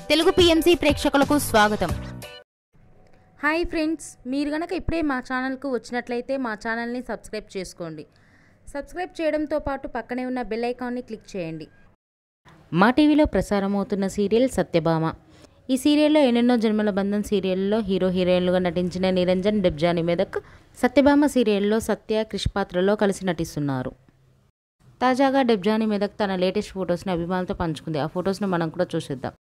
Telugu PMC ప్రేక్షకులకు స్వాగతం hi friends మీరు గనక ఇప్పుడే మా ఛానల్కు వచ్చినట్లయితే మా ఛానల్ని సబ్స్క్రైబ్ చేసుకోండి సబ్స్క్రైబ్ చేయడంతో పాటు పక్కనే ఉన్న బెల్ ఐకాన్ని క్లిక్ చేయండి మా టీవీలో ప్రసారమవుతున్న సీరియల్ సత్యభామ ఈ సీరియల్లో ఎన్నెన్నో జన్మల బంధం సీరియల్లో హీరో హీరోయిన్లుగా నటించిన నిరంజన్ డెబ్జాని మెదక్ సత్యభామ సీరియల్లో సత్య క్రిష్ పాత్రలో కలిసి నటిస్తున్నారు తాజాగా డెబ్జాని మెదక్ తన లేటెస్ట్ ఫొటోస్ని అభిమానులతో పంచుకుంది ఆ ఫొటోస్ను మనం కూడా చూసేద్దాం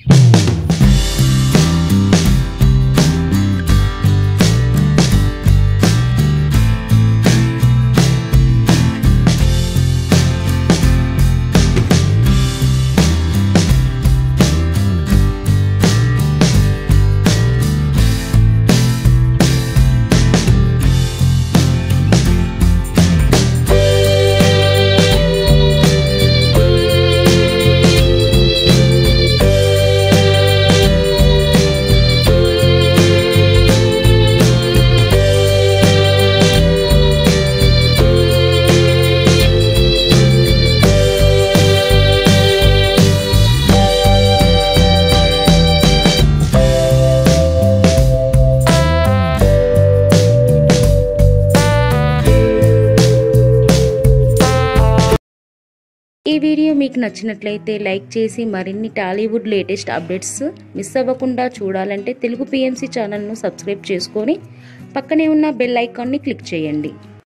ఈ వీడియో మీకు నచ్చినట్లయితే లైక్ చేసి మరిన్ని టాలీవుడ్ లేటెస్ట్ అప్డేట్స్ మిస్ అవ్వకుండా చూడాలంటే తెలుగు పిఎంసి ఛానల్ను సబ్స్క్రైబ్ చేసుకొని పక్కనే ఉన్న బెల్ ఐకాన్ని క్లిక్ చేయండి